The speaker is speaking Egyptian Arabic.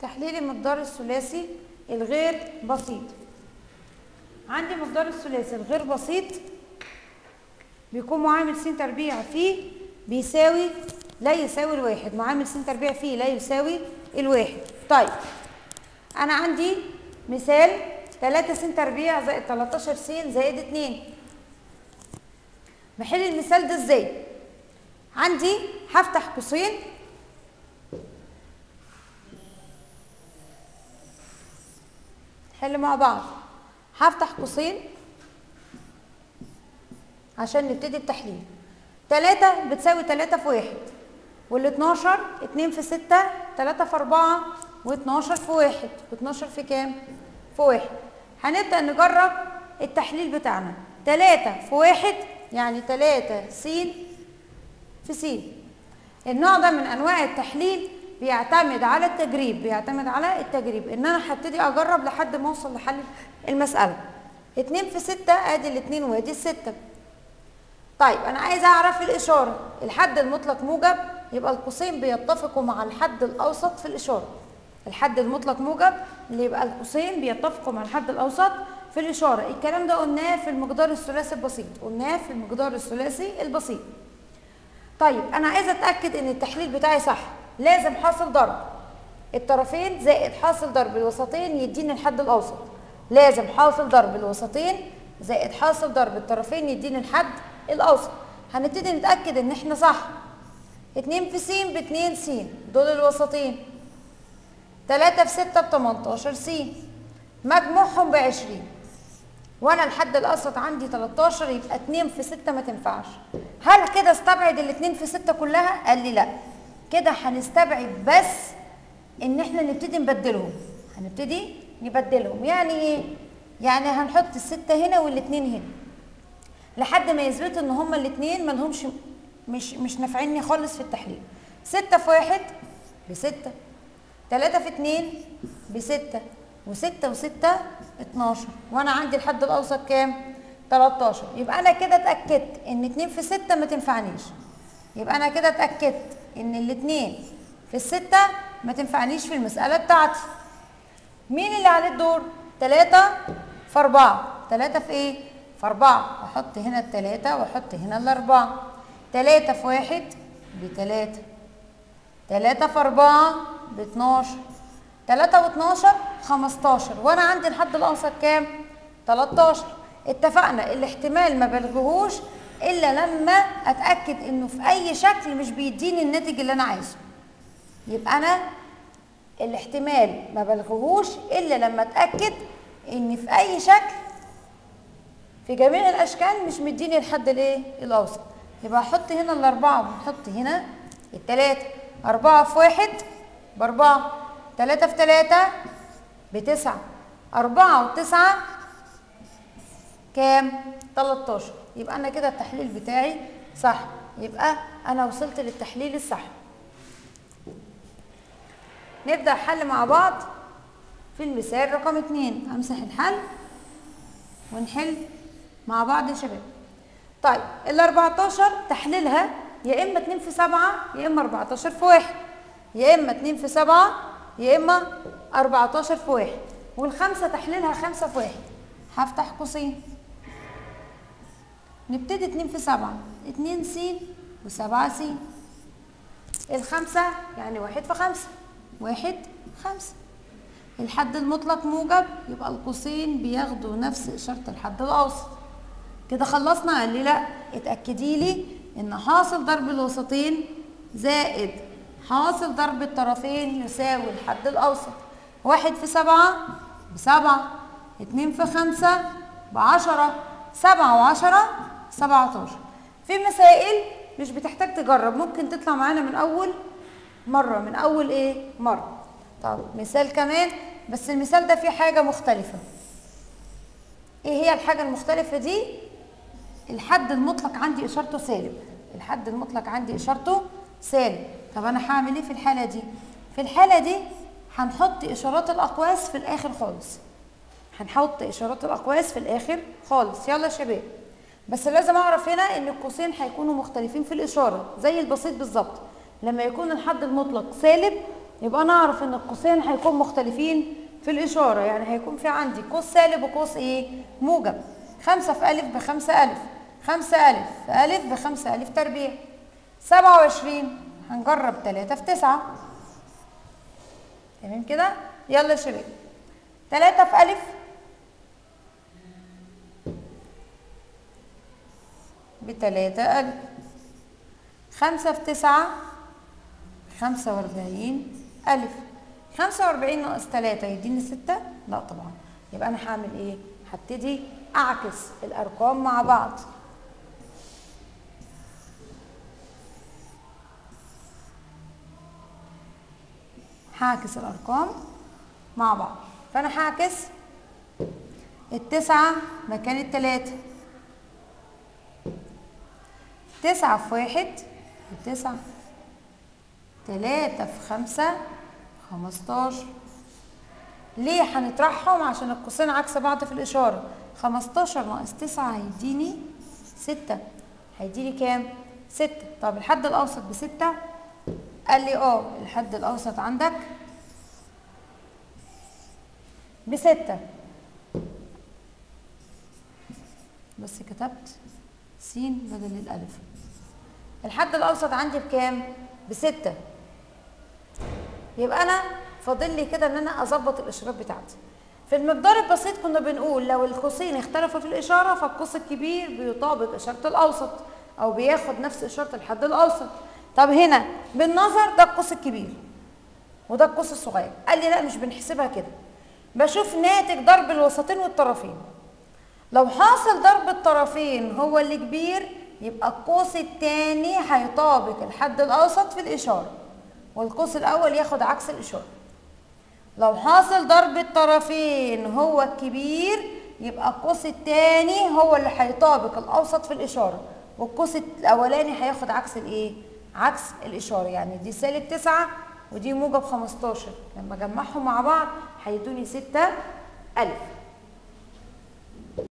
تحليل المقدار الثلاثي الغير بسيط عندي مقدار الثلاثي الغير بسيط بيكون معامل س تربيع فيه بيساوي لا يساوي الواحد معامل س تربيع فيه لا يساوي الواحد طيب انا عندي مثال 3 س تربيع زائد 13 س زائد 2 بحل المثال ده ازاي عندي هفتح قوسين نحل مع بعض هفتح قوسين عشان نبتدي التحليل 3 بتساوي 3 في 1 وال 12 2 في 6 3 في 4 و12 في 1 و12 في كام؟ في 1 هنبدأ نجرب التحليل بتاعنا 3 في 1 يعني 3 س في س النوع ده من انواع التحليل بيعتمد على التجريب بيعتمد على التجريب ان انا هبتدي اجرب لحد ما اوصل لحل المساله 2 في 6 ادي الاثنين وادي الستة طيب انا عايزه اعرف الاشاره الحد المطلق موجب يبقى القوسين بيتفقوا مع الحد الاوسط في الاشاره الحد المطلق موجب اللي يبقى القوسين بيتفقوا مع الحد الاوسط في الاشاره الكلام ده قلناه في المقدار الثلاثي البسيط قلناه في المقدار الثلاثي البسيط طيب انا عايزه اتاكد ان التحليل بتاعي صح لازم حاصل ضرب الطرفين زائد حاصل ضرب الوسطين يديني الحد الاوسط لازم حاصل ضرب الوسطين زائد حاصل ضرب الطرفين يديني الحد الاوسط هنبتدي نتاكد ان احنا صح 2 في س ب 2 س دول الوسطين 3 في 6 ب 18 س مجموعهم ب 20 وانا الحد الاوسط عندي 13 يبقى 2 في 6 ما تنفعش هل كده استبعد ال 2 في 6 كلها قال لي لا كده هنستبعد بس ان احنا نبتدي نبدلهم هنبتدي نبدلهم يعني ايه يعني هنحط الستة هنا والاثنين هنا لحد ما يثبتوا ان هما الاثنين ما لهمش مش مش نافعيني خالص في التحليل ستة في واحد بستة تلاتة في اتنين بستة وستة وستة اتناشر وانا عندي الحد الاوسط كام؟ 13 يبقى انا كده اتأكدت ان اتنين في ستة ما تنفعنيش يبقى انا كده اتأكدت ان الاتنين في الستة ما تنفعنيش في المسألة بتاعتي مين اللي عليه الدور؟ تلاتة في أربعة تلاتة في ايه؟ في أربعة أحط هنا التلاتة وأحط هنا الأربعة تلاتة في واحد بتلاتة تلاتة في أربعة باتناشر تلاتة واتناشر خمستاشر وأنا عندي الحد الأوسط كام؟ تلاتاشر اتفقنا الاحتمال ما بلغهوش إلا لما أتأكد إنه في أي شكل مش بيديني الناتج اللي أنا عايزه يبقى أنا الاحتمال ما بلغهوش إلا لما أتأكد إن في أي شكل في جميع الاشكال مش مديني الحد الايه الاوسط يبقى احط هنا الاربعه ونحط هنا التلاته اربعه في واحد باربعه تلاته في تلاته بتسعه اربعه وتسعه كام 13 يبقى انا كده التحليل بتاعي صح يبقى انا وصلت للتحليل الصح نبدا حل مع بعض في المثال رقم اتنين امسح الحل ونحل مع بعض يا شباب طيب ال 14 تحليلها يا اما 2 في 7 يا اما 14 في 1 يا اما 2 في 7 يا اما 14 في 1 والخمسه تحليلها 5 في 1 هفتح قوسين نبتدي 2 في 7 2 س و7 س الخمسه يعني 1 في 5 1 5 الحد المطلق موجب يبقى القوسين بياخدوا نفس إشارة الحد الأوسط كده خلصنا قال لي لا اتأكدي لي إن حاصل ضرب الوسطين زائد حاصل ضرب الطرفين يساوي الحد الأوسط واحد في سبعة بسبعة اتنين في خمسة بعشرة سبعة وعشرة سبعتاشر في مسائل مش بتحتاج تجرب ممكن تطلع معانا من أول مرة من أول إيه مرة طب مثال كمان بس المثال ده فيه حاجة مختلفة ايه هي الحاجة المختلفة دي الحد المطلق عندي اشارته سالب الحد المطلق عندي اشارته سالب طب انا هعمل ايه في الحالة دي في الحالة دي هنحط اشارات الاقواس في الاخر خالص هنحط اشارات الاقواس في الاخر خالص يلا يا شباب بس لازم اعرف هنا ان القوسين هيكونوا مختلفين في الاشارة زي البسيط بالظبط لما يكون الحد المطلق سالب يبقى نعرف ان القوسين هيكون مختلفين في الإشارة يعني هيكون في عندي قوس سالب وقوس ايه موجب خمسة في ألف بخمسة ألف خمسة ألف في ألف بخمسة ألف تربيع سبعة وعشرين هنجرب تلاتة في تسعة تمام كده يلا يا شباب تلاتة في ألف بتلاتة ألف خمسة في تسعة خمسة وأربعين ألف خمسة وأربعين ناقص تلاتة يديني ستة؟ لا طبعا يبقى أنا هعمل إيه؟ هبتدي أعكس الأرقام مع بعض هعكس الأرقام مع بعض فأنا هعكس التسعة مكان التلاتة تسعة في واحد بتسعة تلاتة في خمسة خمستاشر ليه هنطرحهم عشان القوسين عكس بعض في الإشارة خمستاشر ناقص تسعة هيديني ستة هيديني كام؟ ستة طب الحد الأوسط بستة قال لي اه الحد الأوسط عندك بستة بس كتبت س بدل الألف الحد الأوسط عندي بكام؟ بستة يبقى أنا فاضل لي كده إن أنا أظبط الإشارات بتاعتي في المقدار البسيط كنا بنقول لو القوسين اختلفوا في الإشارة فالقوس الكبير بيطابق إشارة الأوسط أو بياخد نفس إشارة الحد الأوسط طب هنا بالنظر ده القوس الكبير وده القوس الصغير قال لي لا مش بنحسبها كده بشوف ناتج ضرب الوسطين والطرفين لو حاصل ضرب الطرفين هو اللي كبير يبقى القوس الثاني هيطابق الحد الأوسط في الإشارة والقوس الأول ياخد عكس الإشارة لو حاصل ضرب الطرفين هو الكبير يبقى القوس الثاني هو اللي هيطابق الأوسط في الإشارة والقوس الأولاني هياخد عكس الإيه؟ عكس الإشارة يعني دي سالب تسعة ودي موجب 15 لما أجمعهم مع بعض هيدوني ستة ألف